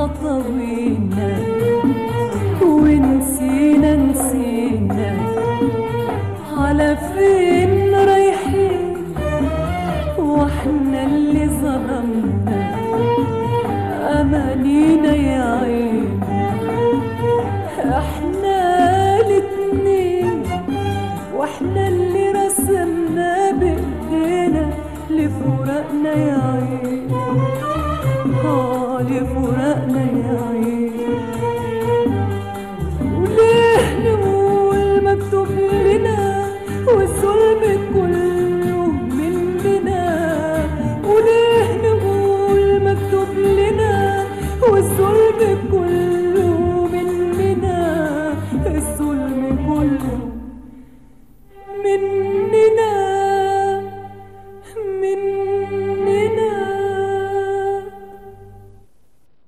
خطوينا ونسينا نسينا على فين رايحين واحنا اللي ظلمنا امانينا يا عين احنا الاتنين واحنا اللي رسمنا بايدينا لفراقنا يا عين اه لفراقنا يا عين وليه نقول مكتوب لنا والظلم كله مننا وليه نقول مكتوب لنا والظلم كله مننا الظلم كله مننا